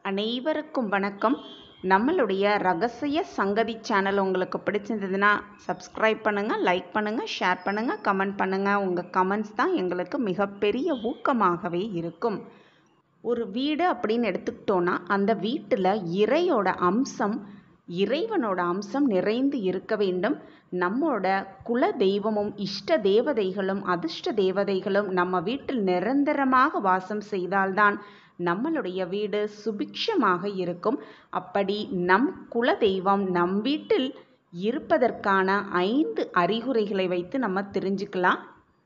அனைவருக்கும் வணக்கம் நம்மளுடைய ரகசிய சங்கதி சேனல் உங்களுக்கு பிடிச்சிருந்ததுன்னா சப்ஸ்கிரைப் பண்ணுங்கள் லைக் பண்ணுங்கள் ஷேர் பண்ணுங்கள் கமெண்ட் பண்ணுங்கள் உங்கள் கமெண்ட்ஸ் தான் எங்களுக்கு மிகப்பெரிய ஊக்கமாகவே இருக்கும் ஒரு வீடு அப்படின்னு எடுத்துக்கிட்டோன்னா அந்த வீட்டில் இறையோட அம்சம் இறைவனோட அம்சம் நிறைந்து இருக்க வேண்டும் நம்மோட குல தெய்வமும் இஷ்ட தேவதைகளும் அதிர்ஷ்ட தேவதைகளும் நம்ம வீட்டில் நிரந்தரமாக வாசம் செய்தால்தான் நம்மளுடைய வீடு சுபிக்ஷமாக இருக்கும் அப்படி நம் குல தெய்வம் நம் வீட்டில் இருப்பதற்கான ஐந்து அறிகுறிகளை வைத்து நம்ம தெரிஞ்சுக்கலாம்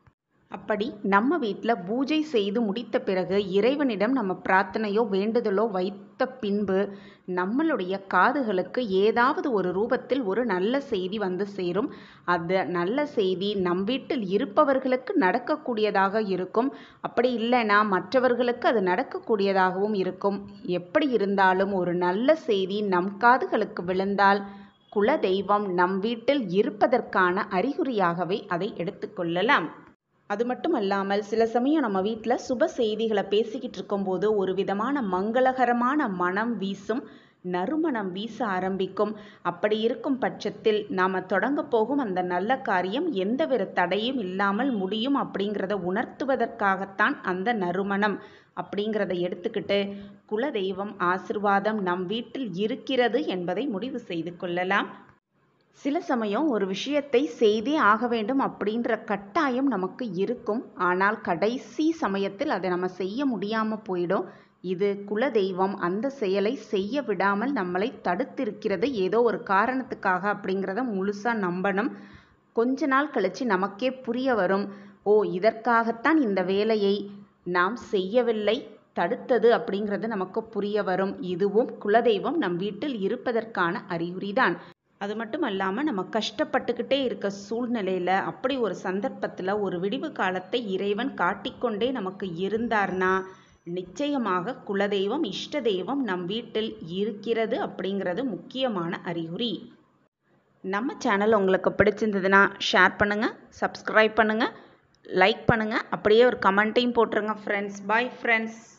அப்படி நம்ம வீட்டில் பூஜை செய்து முடித்த பிறகு இறைவனிடம் நம்ம பிரார்த்தனையோ வேண்டுதலோ வைத்த பின்பு நம்மளுடைய காதுகளுக்கு ஏதாவது ஒரு ரூபத்தில் ஒரு நல்ல செய்தி வந்து சேரும் அந்த நல்ல செய்தி நம் வீட்டில் இருப்பவர்களுக்கு நடக்கக்கூடியதாக இருக்கும் அப்படி இல்லைன்னா மற்றவர்களுக்கு அது நடக்கக்கூடியதாகவும் இருக்கும் எப்படி இருந்தாலும் ஒரு நல்ல செய்தி நம் காதுகளுக்கு விழுந்தால் குல தெய்வம் நம் வீட்டில் இருப்பதற்கான அறிகுறியாகவே அதை எடுத்துக்கொள்ளலாம் அது மட்டும் அல்லாமல் சில சமயம் நம்ம வீட்டில் சுப செய்திகளை பேசிக்கிட்டு இருக்கும்போது ஒரு விதமான மங்களகரமான மனம் வீசும் நறுமணம் வீச ஆரம்பிக்கும் அப்படி இருக்கும் பட்சத்தில் நாம் தொடங்க போகும் அந்த நல்ல காரியம் எந்தவித தடையும் இல்லாமல் முடியும் அப்படிங்கிறத உணர்த்துவதற்காகத்தான் அந்த நறுமணம் அப்படிங்கிறத எடுத்துக்கிட்டு குலதெய்வம் ஆசிர்வாதம் நம் வீட்டில் இருக்கிறது என்பதை முடிவு செய்து கொள்ளலாம் சில சமயம் ஒரு விஷயத்தை செய்தே ஆக வேண்டும் அப்படின்ற கட்டாயம் நமக்கு இருக்கும் ஆனால் கடைசி சமயத்தில் அதை நம்ம செய்ய முடியாமல் போயிடும் இது குலதெய்வம் அந்த செயலை செய்ய விடாமல் நம்மளை தடுத்திருக்கிறது ஏதோ ஒரு காரணத்துக்காக அப்படிங்கிறத முழுசாக நம்பணும் கொஞ்ச நாள் கழித்து நமக்கே புரிய வரும் ஓ இதற்காகத்தான் இந்த வேலையை நாம் செய்யவில்லை தடுத்தது அப்படிங்கிறது நமக்கு புரிய வரும் இதுவும் குலதெய்வம் நம் வீட்டில் இருப்பதற்கான அறிகுறிதான் அது மட்டும் அல்லாமல் நம்ம கஷ்டப்பட்டுக்கிட்டே இருக்க சூழ்நிலையில் அப்படி ஒரு சந்தர்ப்பத்தில் ஒரு விடிவு காலத்தை இறைவன் காட்டிக்கொண்டே நமக்கு இருந்தார்னா நிச்சயமாக குலதெய்வம் இஷ்ட தெய்வம் நம் வீட்டில் இருக்கிறது அப்படிங்கிறது முக்கியமான அறிகுறி நம்ம சேனல் உங்களுக்கு பிடிச்சிருந்ததுன்னா ஷேர் பண்ணுங்கள் சப்ஸ்கிரைப் பண்ணுங்கள் லைக் பண்ணுங்கள் அப்படியே ஒரு கமெண்ட்டையும் போட்டுருங்க ஃப்ரெண்ட்ஸ் பாய் ஃப்ரெண்ட்ஸ்